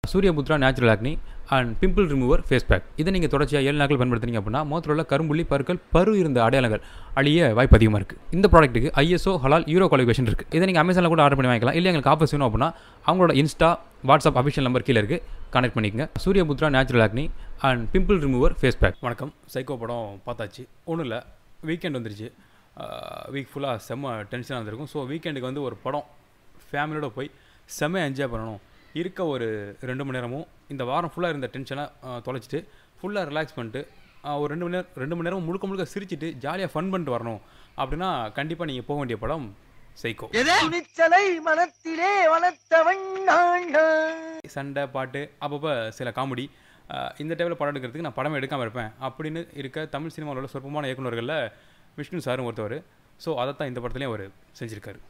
சூரியபுத்ரா natural acne and pimple remover face pack இதை நீங்கள் தொடர்ச்சியாக ஏழு நாட்கள் பயன்படுத்துனீங்க அப்படின்னா முகத்தில் உள்ள கரும்புள்ளி பருக்கள் பரு இருந்த அடையாளங்கள் அழிய வாய்ப்பு அதிகமாக இருக்குது இந்த ப்ராடக்ட்டுக்கு ஐஎஸ்ஓ ஹலால் யூரோ குவாலிஃபிகேஷன் இருக்குது இதை நீங்கள் அமேசானில் கூட ஆர்டர் பண்ணி வாங்கிக்கலாம் இல்லை எங்களுக்கு ஆஃபர்ஸ் வேணும் அப்படின்னா அவங்களோட இன்ஸ்டா வாட்ஸ்அப் அஃபிஷியல் நம்பர் கீழே இருக்குது கனெக்ட் பண்ணிக்கங்க Suryaputra natural acne and pimple remover face pack வணக்கம் சைக்கோ படம் பார்த்தாச்சு ஒன்றும் இல்லை வீக்கெண்ட் வந்துருச்சு வீக் ஃபுல்லாக செம்ம டென்ஷனாக இருந்திருக்கும் ஸோ வீக்கெண்டுக்கு வந்து ஒரு படம் ஃபேமிலியோட போய் செம்ம என்ஜாய் பண்ணணும் இருக்க ஒரு ரெண்டு மணி நேரமும் இந்த வாரம் ஃபுல்லாக இருந்த டென்ஷனை தொலைச்சிட்டு ஃபுல்லாக ரிலாக்ஸ் பண்ணிட்டு ஆஹ், ஒரு ரெண்டு மணி நேரம் ரெண்டு மணி நேரம் முழுக்க முழுக்க சிரிச்சிட்டு ஜாலியாக ஃபன் பண்ணிட்டு வரணும் அப்படின்னா கண்டிப்பாக நீங்கள் போக வேண்டிய படம் சைக்கோ துணிச்சலை மனத்திலே வளர்த்தவன் நான் சண்டை பாட்டு அப்பப்போ சில காமெடி ஆஹ், இந்த டைமில் படம் எடுக்கிறதுக்கு நான் படம் எடுக்காமல் இருப்பேன் அப்படின்னு இருக்க தமிழ் சினிமாவில் உள்ள சொற்பமான இயக்குனர்களில் விஷ்ணு சாரும் ஒருத்தவர் ஸோ அதை தான் இந்த படத்துலையும் அவர் செஞ்சுருக்காரு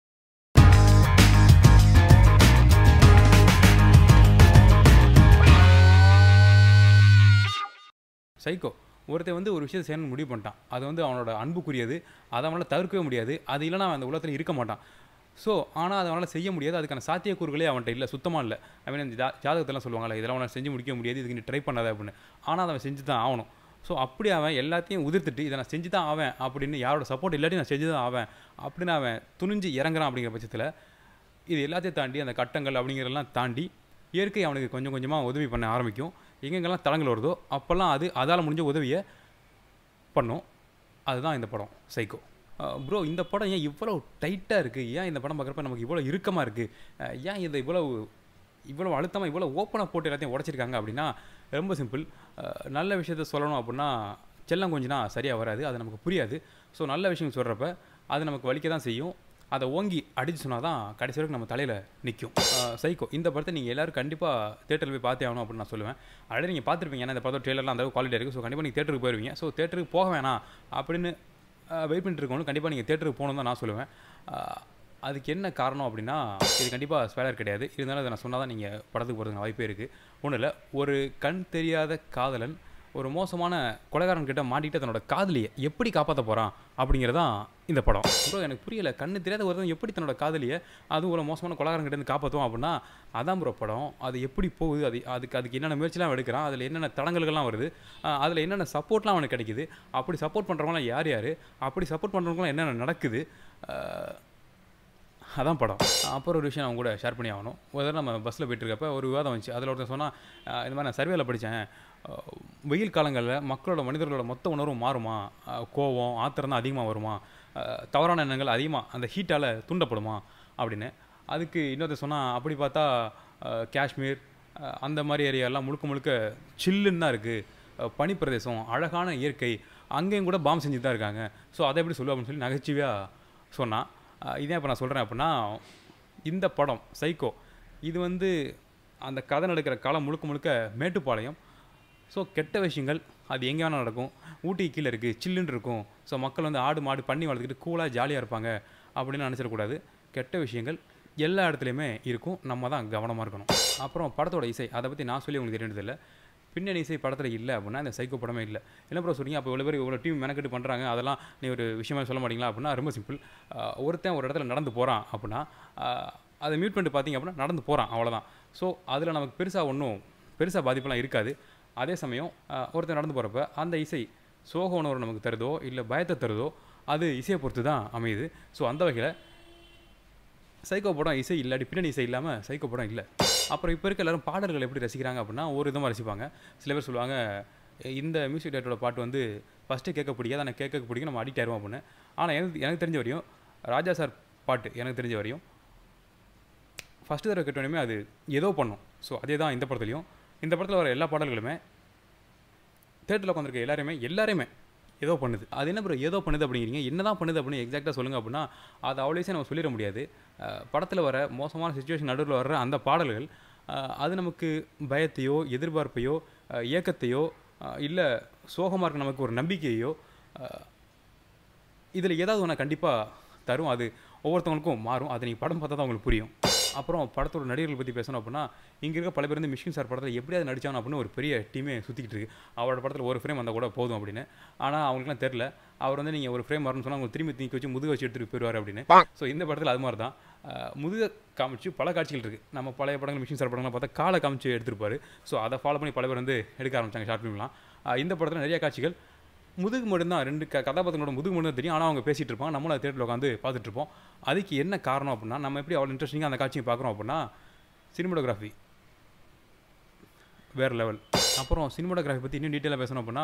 சைக்கோ ஒருத்தன் வந்து ஒரு விஷயத்தை செய்யணும்னு முடிவு பண்ணிட்டான் அது வந்து அவனோட அன்புக்குரியது அதை அவனால் தவிர்க்கவே முடியாது அது இல்லைனா அவன் அந்த உலகத்தில் இருக்க மாட்டான் ஸோ ஆனால் அதை அவனால் செய்ய முடியாது அதுக்கான சாத்தியக்கூறுகளே அவன்கிட்ட இல்லை சுத்தமாக இல்லை ஐ மீன் இந்த ஜா ஜாதகத்தெல்லாம் சொல்லுவாங்கல்ல இதெல்லாம் அவனால் செஞ்சு முடிக்க முடியாது இதுக்கு நீ ட்ரை பண்ணாத அப்படின்னு ஆனால் அதை அவன் செஞ்சு தான் ஆகணும் ஸோ அப்படி அவன் எல்லாத்தையும் உதிர்த்துட்டு இதை நான் செஞ்சு தான் ஆவேன் அப்படின்னு யாரோட சப்போர்ட் இல்லாட்டி நான் செஞ்சு தான் ஆவேன் அப்படின்னு அவன் துணிஞ்சு இறங்குறான் அப்படிங்கிற பட்சத்தில் இது எல்லாத்தையும் தாண்டி அந்த கட்டங்கள் அப்படிங்கிறதெல்லாம் தாண்டி இயற்கை அவனுக்கு கொஞ்சம் கொஞ்சமாக உதவி பண்ண ஆரம்பிக்கும் எங்கெங்கெல்லாம் தடங்கள் வருதோ அப்போல்லாம் அது அதால் முடிஞ்ச உதவியை பண்ணும் அதுதான் இந்த படம் சைக்கோ ப்ரோ இந்த படம் ஏன் இவ்வளோ டைட்டாக இருக்குது ஏன் இந்த படம் பார்க்குறப்ப நமக்கு இவ்வளோ இறுக்கமாக இருக்குது ஏன் இதை இவ்வளோ இவ்வளோ அழுத்தமாக இவ்வளோ ஓப்பனாக போட்டு எல்லாத்தையும் உடச்சிருக்காங்க அப்படின்னா ரொம்ப சிம்பிள் நல்ல விஷயத்த சொல்லணும் அப்படின்னா செல்லம் கொஞ்சம்னா சரியாக வராது அது நமக்கு புரியாது ஸோ நல்ல விஷயம் சொல்கிறப்ப அது நமக்கு வலிக்க தான் செய்யும் அதை ஓங்கி அடிச்சு சொன்னால் தான் கடைசி வரைக்கும் நம்ம தலையில் நிற்கும் சைக்கோ இந்த படத்தை நீங்கள் எல்லோரும் கண்டிப்பாக தேட்டரில் போய் பார்த்தே ஆகணும் அப்படின்னு நான் சொல்லுவேன் ஆல்ரெடி நீங்கள் பார்த்துருப்பீங்க ஏன்னா இந்த படத்தோட ட்ரெயிலர்லாம் அந்த குவாலிட்டி இருக்குது ஸோ கண்டிப்பாக நீங்கள் தேட்டருக்கு போயிருவீங்க ஸோ தேட்டருக்கு போக வேணாம் அப்படின்னு வெயிட் பண்ணிட்டு இருக்கவங்களும் கண்டிப்பாக நீங்கள் தேட்டருக்கு போகணும் தான் நான் சொல்லுவேன் அஹ், அதுக்கு என்ன காரணம் அப்படின்னா இது கண்டிப்பாக ஸ்பேலர் கிடையாது இருந்தாலும் அதை நான் சொன்னால் தான் நீங்கள் படத்துக்கு போகிறதுக்கு வாய்ப்பே இருக்குது ஒன்றும் இல்லை ஒரு கண் தெரியாத காதலன் ஒரு மோசமான கொலைகாரன் கிட்ட மாட்டிட்டு தன்னோட காதலியை எப்படி காப்பாற்ற போகிறான் அப்படிங்கிறதான் இந்த படம் ப்ரோ எனக்கு புரியல கண்ணு தெரியாத ஒருத்தன் எப்படி தன்னோட காதலியை அதுவும் ஒரு மோசமான கொலைகாரன் கிட்ட இருந்து காப்பாற்றுவோம் அப்படின்னா அதான் ப்ரோ படம் அது எப்படி போகுது அது அதுக்கு அதுக்கு என்னென்ன முயற்சிலாம் அவன் எடுக்கிறான் அதில் என்னென்ன தடங்கல்கள்லாம் வருது அதில் என்னென்ன சப்போர்ட்லாம் அவனுக்கு கிடைக்குது அப்படி சப்போர்ட் பண்ணுறவங்களாம் யார் யார் அப்படி சப்போர்ட் பண்ணுறவங்களாம் என்னென்ன நடக்குது அஹ், அதான் படம் அப்புறம் ஒரு விஷயம் அவங்க கூட ஷேர் பண்ணி ஆகணும் ஒரு தடவை நம்ம பஸ்ஸில் போயிட்டு இருக்கப்ப ஒரு விவாதம் வந்துச்சு அதில் ஒருத்தன் சொன்னால் இந்த மாதிரி நான் சர்வேல படித்தேன் வெயில் காலங்களில் மக்களோட மனிதர்களோட மொத்த உணர்வும் மாறுமா அஹ், கோவம் ஆத்திரம் தான் அதிகமாக வருமா அஹ், தவறான எண்ணங்கள் அதிகமாக அந்த ஹீட்டால் தூண்டப்படுமா அப்படின்னு அதுக்கு இன்னொருத்தர் சொன்னால் அப்படி பார்த்தா அஹ், காஷ்மீர் அஹ், அந்த மாதிரி ஏரியாலாம் முழுக்க முழுக்க சில்லுன்னு தான் இருக்குது பனிப்பிரதேசம் அழகான இயற்கை அங்கேயும் கூட பாம் செஞ்சு தான் இருக்காங்க ஸோ அதை எப்படி சொல்லுவா அப்படின்னு சொல்லி நகைச்சுவையாக சொன்னான் அஹ் இதே இப்போ நான் சொல்கிறேன் அப்படின்னா இந்த படம் சைக்கோ இது வந்து அந்த கதை நடக்கிற காலம் முழுக்க முழுக்க மேட்டுப்பாளையம் ஸோ கெட்ட விஷயங்கள் அது எங்கே வேணால் நடக்கும் ஊட்டி கீழே இருக்குது சில்லுன்னு இருக்கும் ஸோ மக்கள் வந்து ஆடு மாடு பண்ணி வளர்த்துக்கிட்டு கூலாக ஜாலியாக இருப்பாங்க அப்படின்னு நினச்சிடக்கூடாது கெட்ட விஷயங்கள் எல்லா இடத்துலையுமே இருக்கும் நம்ம தான் கவனமாக இருக்கணும் அப்புறம் படத்தோட இசை அதை பற்றி நான் சொல்லி உங்களுக்கு தெரியறதில்ல பின்னணி இசை படத்தில் இல்லை அப்படின்னா இந்த சைக்கோ படமே இல்லை என்ன ப்ரோ சொல்றீங்க அப்போ இவ்வளோ பேர் இவ்வளோ டீம் மெனக்கெட்டு பண்ணுறாங்க அதெல்லாம் நீ ஒரு விஷயமா சொல்ல மாட்டீங்களா அப்படின்னா ரொம்ப சிம்பிள் ஒருத்தன் ஒரு இடத்துல நடந்து போகிறான் அப்படின்னா ஆஹ், அதை மியூட் பண்ணிட்டு பார்த்தீங்க அப்படின்னா நடந்து போகிறான் அவ்வளோதான் ஸோ அதில் நமக்கு பெருசாக ஒன்றும் பெருசாக பாதிப்பெல்லாம் இருக்காது அதே சமயம் ஆஹ், ஒருத்தன் நடந்து போகிறப்ப அந்த இசை சோக உணர்வு நமக்கு தருதோ இல்லை பயத்தை தருதோ அது இசையை பொறுத்து தான் அமையுது ஸோ அந்த வகையில் சைக்கோ படம் இசை இல்லாட்டி பின்னணி இசை இல்லாமல் சைக்கோ படம் இல்லை அப்புறம் இப்போ இருக்க எல்லாரும் பாடல்கள் எப்படி ரசிக்கிறாங்க அப்படின்னா ஒரு விதமாக ரசிப்பாங்க சில பேர் சொல்லுவாங்க "எ, இந்த மியூசிக் டேரக்டரோட பாட்டு வந்து ஃபஸ்ட்டு கேட்க பிடிக்காது ஆனால் கேட்க பிடிக்கும் நம்ம அடிக்ட் ஆயிடுவோம் அப்படின்னு ஆனால் எனக்கு எனக்கு தெரிஞ்ச வரையும் ராஜா சார் பாட்டு எனக்கு தெரிஞ்ச வரையும் ஃபஸ்ட்டு தடவை கேட்டோடனே அது ஏதோ பண்ணும் ஸோ அதே தான் இந்த படத்துலையும் இந்த படத்தில் வர எல்லா பாடல்களுமே தேட்டரில் உட்காந்துருக்க எல்லாருமே எல்லாருமே ஏதோ பண்ணுது அது என்ன ப்ரோ ஏதோ பண்ணுது அப்படிங்கிறீங்க என்ன தான் பண்ணுது அப்படின்னு எக்ஸாக்டாக சொல்லுங்கள் அப்படின்னா அது அவ்வளோசே நம்ம சொல்லிட முடியாது படத்தில் வர மோசமான சுச்சுவேஷன் நடுவில் வர்ற அந்த பாடல்கள் அஹ், அது நமக்கு பயத்தையோ எதிர்பார்ப்பையோ அஹ், ஏக்கத்தையோ இல்லை சோகமாக இருக்க நமக்கு ஒரு நம்பிக்கையோ இதில் ஏதாவது ஒன்று கண்டிப்பாக தரும் அது ஒவ்வொருத்தவங்களுக்கும் மாறும் அது நீங்கள் படம் பார்த்தா தான் உங்களுக்கு புரியும் அப்புறம் படத்தோட நடிகர்கள் பற்றி பேசணும் அப்படின்னா இங்கே இருக்க பல பேர் வந்து மிஷ்கின் சார் படத்தில் எப்படியாவது நடிச்சாங்க அப்படின்னு ஒரு பெரிய டீமே சுற்றிக்கிட்டு இருக்கு அவரோட படத்தில் ஒரு ஃப்ரேம் வந்தால் கூட போதும் அப்படின்னு ஆனால் அவங்களுக்குலாம் தெரில அவர் வந்து நீங்கள் ஒரு ஃப்ரேம் வரணும்னு சொன்னால் உங்களுக்கு திரும்பி தூக்கி வச்சு முதுகு வச்சு எடுத்துகிட்டு போயிடுவார் அப்படின்னு ஸோ இந்த படத்தில் அது மாதிரி தான் அஹ், முதுக காமிச்சு பல காட்சிகள் இருக்குது நம்ம பழைய படங்கள் மிஷின் சார் படங்கள் பார்த்தா காலை காமிச்சு எடுத்திருப்பாரு ஸோ அதை ஃபாலோ பண்ணி பல பேர் வந்து எடுக்க ஆரம்பிச்சாங்க ஷார்ட் ஃபிலிம்லாம் அஹ், இந்த படத்தில் நிறைய காட்சிகள் முதுகு மட்டும்தான் ரெண்டு க கதாபாத்திரங்களோட முதுகு மட்டும் தான் தெரியும் ஆனால் அவங்க பேசிகிட்டு இருப்பாங்க நம்மளும் அதை தேட்டரில் உட்காந்து பார்த்துட்டு இருப்போம் அதுக்கு என்ன காரணம் அப்படின்னா நம்ம எப்படி அவ்வளோ இன்ட்ரெஸ்டிங்காக அந்த காட்சியை பார்க்குறோம் அப்படின்னா சினிமாட்டோகிராஃபி வேறு லெவல் அப்புறம் சினிமாட்டோகிராஃபி பற்றி இன்னும் டீட்டெயிலாக பேசணும் அப்படின்னா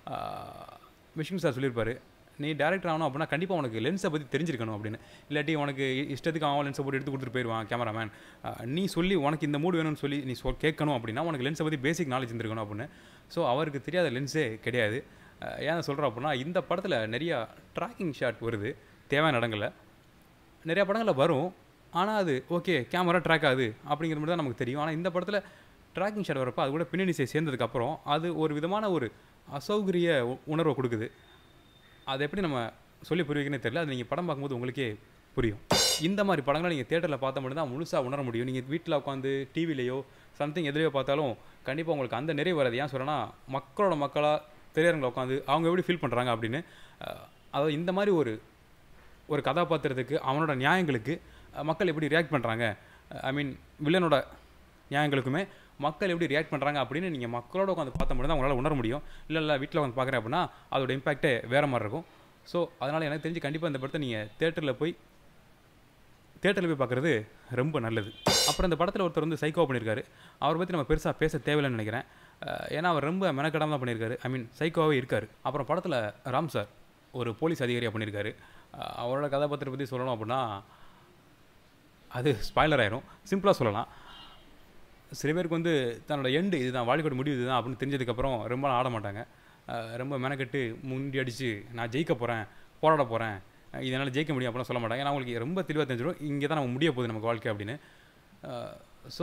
மிஷின் சார் சொல்லியிருப்பாரு நீ டேரக்டர் ஆகணும் அப்படின்னா கண்டிப்பாக உனக்கு லென்ஸை பற்றி தெரிஞ்சிருக்கணும் அப்படின்னு இல்லாட்டி உனக்கு இஷ்டத்துக்கு அவன் லென்ஸை போட்டு எடுத்து கொடுத்துட்டு போயிடுவான் கேமராமேன் நீ சொல்லி உனக்கு இந்த மூடு வேணும்னு சொல்லி நீ சொல் கேட்கணும் அப்படின்னா உனக்கு லென்ஸை பற்றி பேசிக் நாலேஜ் இருந்திருக்கணும் அப்படின்னு ஸோ அவருக்கு தெரியாத லென்ஸே கிடையாது அஹ் ஏன் சொல்கிறோம் அப்படின்னா இந்த படத்தில் நிறையா ட்ராக்கிங் ஷாட் வருது தேவையான இடங்களில் நிறையா படங்களில் வரும் ஆனால் அது ஓகே கேமரா ட்ராக் ஆகுது அப்படிங்கிற மாதிரி தான் நமக்கு தெரியும் ஆனால் இந்த படத்தில் ட்ராக்கிங் ஷாட் வரப்போ அது கூட பின்னணி இசை சேர்ந்ததுக்கப்புறம் அது ஒரு விதமான ஒரு அசௌகரிய உ- உணர்வை கொடுக்குது அதை எப்படி நம்ம சொல்லி புரிவிக்கனே தெரியல அது நீங்கள் படம் பார்க்கும்போது உங்களுக்கே புரியும் இந்த மாதிரி படங்களை நீங்கள் தேட்டரில் பார்த்தா மட்டும்தான் முழுசாக உணர முடியும் நீங்கள் வீட்டில் உட்காந்து டிவிலையோ சம்திங் எதுலையோ பார்த்தாலும் கண்டிப்பாக உங்களுக்கு அந்த நிறைவு வராது ஏன் சொல்கிறேன்னா மக்களோட மக்களாக திரையரங்கில் உட்காந்து அவங்க எப்படி ஃபீல் பண்ணுறாங்க அப்படின்னு அஹ், அதாவது இந்த மாதிரி ஒரு ஒரு கதாபாத்திரத்துக்கு அவனோட நியாயங்களுக்கு அஹ், மக்கள் எப்படி ரியாக்ட் பண்ணுறாங்க ஐ மீன் வில்லனோட நியாயங்களுக்குமே மக்கள் எப்படி ரியாக்ட் பண்ணுறாங்க அப்படின்னு நீங்கள் மக்களோட உட்காந்து பார்த்த மட்டும் தான் உங்களால் உணர முடியும் இல்லை இல்லை வீட்டில் உட்காந்து பார்க்குறேன் அப்படின்னா அதோட இம்பாக்டே வேறு மாதிரி இருக்கும் ஸோ அதனால் எனக்கு தெரிஞ்சு கண்டிப்பாக இந்த படத்தை நீங்கள் தேட்டரில் போய் தேட்டரில் போய் பார்க்குறது ரொம்ப நல்லது அப்புறம் இந்த படத்தில் ஒருத்தர் வந்து சைக்கோ பண்ணியிருக்காரு அவரை பற்றி நம்ம பெருசாக பேச தேவையில்லைன்னு நினைக்கிறேன் அஹ் ஏன்னா அவர் ரொம்ப மெனக்கடாம தான் பண்ணியிருக்காரு ஐ மீன் சைக்கோவாகவே இருக்கார் அப்புறம் படத்தில் ராம் சார் ஒரு போலீஸ் அதிகாரியாக பண்ணியிருக்காரு அஹ் அவரோட கதாபாத்திரத்தை பற்றி சொல்லணும் அப்படின்னா அது ஸ்பாய்லர் ஆயிரும் சிம்பிளாக சொல்லலாம் சில பேருக்கு வந்து தன்னோட எண்டு இதுதான் வாழ்க்கையோட முடிவு இதுதான் அப்படின்னு தெரிஞ்சதுக்கப்புறம் ரொம்ப நாள் ஆட மாட்டாங்க அஹ் ரொம்ப மெனக்கட்டு முண்டி அடித்து நான் ஜெயிக்க போகிறேன் போராட போகிறேன் இதனால் ஜெயிக்க முடியும் அப்படிலாம் சொல்ல மாட்டாங்க ஏன்னா அவங்களுக்கு ரொம்ப தெளிவாக தெரிஞ்சிடும் இங்கே தான் நம்ம முடிய போகுது நமக்கு வாழ்க்கை அப்படின்னு ஸோ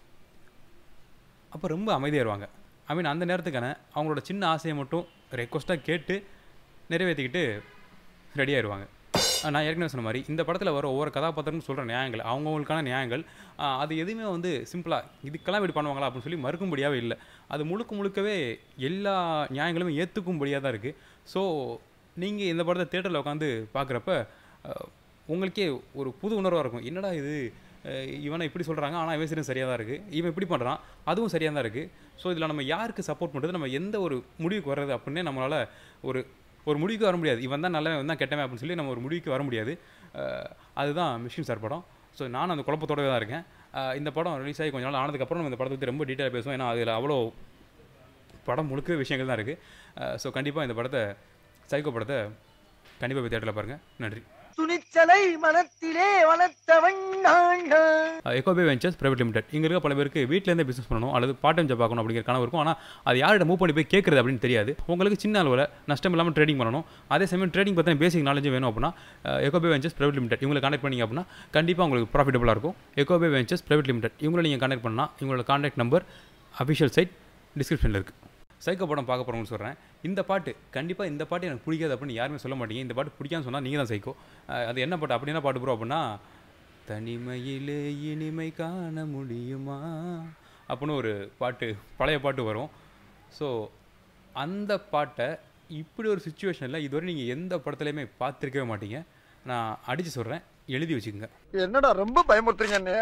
அப்போ ரொம்ப அமைதியாயிருவாங்க ஐ மீன் அந்த நேரத்துக்கான அவங்களோட சின்ன ஆசையை மட்டும் ரெக்வஸ்ட்டாக கேட்டு நிறைவேற்றிக்கிட்டு ரெடி ஆயிடுவாங்க அஹ் நான் ஏற்கனவே சொன்ன மாதிரி இந்த படத்தில் வர ஒவ்வொரு கதாபாத்திரமும் சொல்கிற நியாயங்கள் அவங்கவுங்களுக்கான நியாயங்கள் அஹ் அது எதுவுமே வந்து சிம்பிளாக இதுக்கெல்லாம் இப்படி பண்ணுவாங்களா அப்படின்னு சொல்லி மறுக்கும்படியாகவே இல்லை அது முழுக்க முழுக்கவே எல்லா நியாயங்களுமே ஏற்றுக்கும்படியாக தான் இருக்குது ஸோ நீங்கள் இந்த படத்தை தேட்டரில் உட்காந்து பார்க்குறப்ப உங்களுக்கே ஒரு புது உணர்வாக இருக்கும் என்னடா இது அஹ் இவனை இப்படி சொல்கிறாங்க ஆனால் இவன் சரியாக சரியாக தான் இருக்குது இவன் இப்படி பண்ணுறான் அதுவும் சரியாக தான் இருக்குது ஸோ இதில் நம்ம யாருக்கு சப்போர்ட் பண்ணுறது நம்ம எந்த ஒரு முடிவுக்கு வர்றது அப்படின்னே நம்மளால் ஒரு ஒரு முடிவுக்கு வர முடியாது இவன் தான் நல்லவன் இவன் தான் கெட்டவன் அப்படின்னு சொல்லி நம்ம ஒரு முடிவுக்கு வர முடியாது அஹ் அதுதான் மிஷின் சார் படம் ஸோ நானும் அந்த குழப்பத்தோடவே தான் இருக்கேன் அஹ் இந்த படம் ரிலீஸ் ஆகி கொஞ்ச நாள் ஆனதுக்கப்புறம் நம்ம இந்த படத்தை பற்றி ரொம்ப டீட்டெயிலாக பேசுவோம் ஏன்னா அதில் அவ்வளோ படம் முழுக்க விஷயங்கள் தான் இருக்குது ஸோ கண்டிப்பாக இந்த படத்தை சைக்கோ படத்தை கண்டிப்பாக போய் தேட்டரில் பாருங்கள் நன்றி துணிச்சலை மனத்திலே வளர்த்தவன் நான் எக்கோபே வெஞ்சர்ஸ் பிரைவேட் லிமிடெட் இங்கே இருக்க பல பேருக்கு வீட்டிலேருந்தே பிஸ்னஸ் பண்ணணும் அல்லது பார்ட் டைம் ஜாப் பார்க்கணும் அப்படிங்கிற கனவு இருக்கும் ஆனால் அது யார்கிட்ட மூவ் பண்ணி போய் கேட்குறது அப்படின்னு தெரியாது உங்களுக்கு சின்ன அளவில் நஷ்டம் இல்லாமல் ட்ரேடிங் பண்ணணும் அதே சமயம் ட்ரேடிங் பற்றின பேசிக் நாலேஜும் வேணும் அப்படின்னா எக்கோபே வெஞ்சர்ஸ் பிரைவேட் லிமிடெட் இவங்களை கான்டாக்ட் பண்ணிங்க அப்படின்னா கண்டிப்பாக உங்களுக்கு ப்ராஃபிட்டபுளாக இருக்கும் எக்கோபே வெஞ்சர்ஸ் பிரைவேட் லிமிடெட் இவங்களை நீங்கள் கான்டாக்ட் பண்ணால் இவங்களோட கான்டாக்ட் நம்பர் அஃபிஷியல் சைட் டிஸ்கிரிப்ஷனில் இருக்குது சைக்கோ படம் பார்க்க போகிறவங்க சொல்கிறேன் இந்த பாட்டு கண்டிப்பாக இந்த பாட்டு எனக்கு பிடிக்காது அப்படின்னு யாருமே சொல்ல மாட்டீங்க இந்த பாட்டு பிடிக்கான்னு சொன்னால் நீங்கள் தான் சைக்கோ அஹ் அது என்ன பாட்டு அப்படி என்ன பாட்டு ப்ரோ அப்படின்னா தனிமையிலே இனிமை காண முடியுமா அப்படின்னு ஒரு பாட்டு பழைய பாட்டு வரும் ஸோ அந்த பாட்டை இப்படி ஒரு சுச்சுவேஷனில் இதுவரை நீங்கள் எந்த படத்துலையுமே பார்த்துருக்கவே மாட்டீங்க நான் அடித்து சொல்கிறேன் எழுதி வச்சுக்கோங்க என்னடா ரொம்ப பயமுறுத்துறீங்க அண்ணே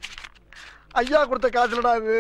ஐயா கொடுத்த காசுலடா இது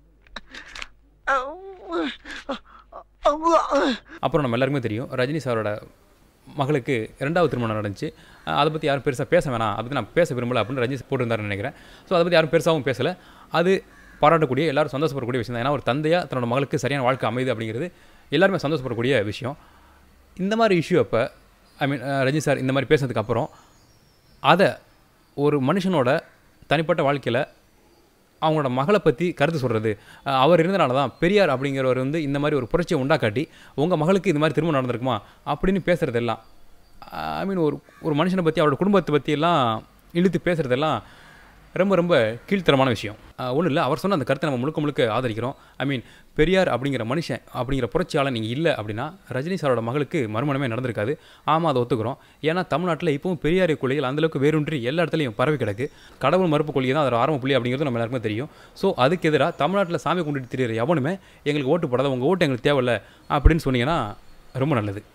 அப்புறம் நம்ம எல்லாருக்குமே தெரியும் ரஜினி சாரோட மகளுக்கு இரண்டாவது திருமணம் நடந்துச்சு அஹ் அதை பற்றி யாரும் பெருசாக பேச வேணாம் அதை பற்றி நான் பேச விரும்பல அப்படின்னு ரஜினி போட்டிருந்தாருன்னு நினைக்கிறேன் ஸோ அதை பற்றி யாரும் பெருசாகவும் பேசலை அது பாராட்டக்கூடிய எல்லாரும் சந்தோஷப்படக்கூடிய விஷயம் தான் ஏன்னா ஒரு தந்தையாக தன்னோட மகளுக்கு சரியான வாழ்க்கை அமையுது அப்படிங்கிறது எல்லாருமே சந்தோஷப்படக்கூடிய விஷயம் இந்த மாதிரி இஷ்யூ அப்போ ஐ மீன் ரஜினி சார் இந்த மாதிரி பேசுனதுக்கு அப்புறம் அதை ஒரு மனுஷனோட தனிப்பட்ட வாழ்க்கையில் அவங்களோட மகளை பற்றி கருத்து சொல்கிறது அவர் இருந்தனால தான் பெரியார் அப்படிங்கிறவர் வந்து இந்த மாதிரி ஒரு புரட்சியை உண்டாக்காட்டி உங்கள் மகளுக்கு இது மாதிரி திருமணம் நடந்திருக்குமா அப்படின்னு பேசுகிறதெல்லாம் ஐ மீன் ஒரு ஒரு மனுஷனை பற்றி அவரோட குடும்பத்தை பற்றி எல்லாம் இழுத்து பேசுகிறதெல்லாம் ரொம்ப ரொம்ப கீழ்த்தரமான விஷயம் ஒன்றும் இல்லை அவர் சொன்ன அந்த கருத்தை நம்ம முழுக்க முழுக்க ஆதரிக்கிறோம் ஐ மீன் பெரியார் அப்படிங்கிற மனுஷன் அப்படிங்கிற புரட்சியாளர் நீங்கள் இல்லை அப்படின்னா ரஜினி சாரோட மகளுக்கு மறுமணமே நடந்திருக்காது ஆமாம் அதை ஒத்துக்கிறோம் ஏன்னா தமிழ்நாட்டில் இப்பவும் பெரியாரிய கொள்கைகள் அந்தளவுக்கு வேரூன்றி எல்லா இடத்துலையும் பரவி கிடக்கு கடவுள் மறுப்பு கொள்கை தான் அதோட ஆரம்ப புள்ளி அப்படிங்கிறது நம்ம எல்லாருக்குமே தெரியும் ஸோ அதுக்கு எதிராக தமிழ்நாட்டில் சாமி கொண்டுட்டு திரியிற எவனுமே எங்களுக்கு ஓட்டு போடாத உங்கள் ஓட்டு எங்களுக்கு தேவையில்ல அப்படின்னு சொன்னீங்கன்னா ரொம்ப நல்லது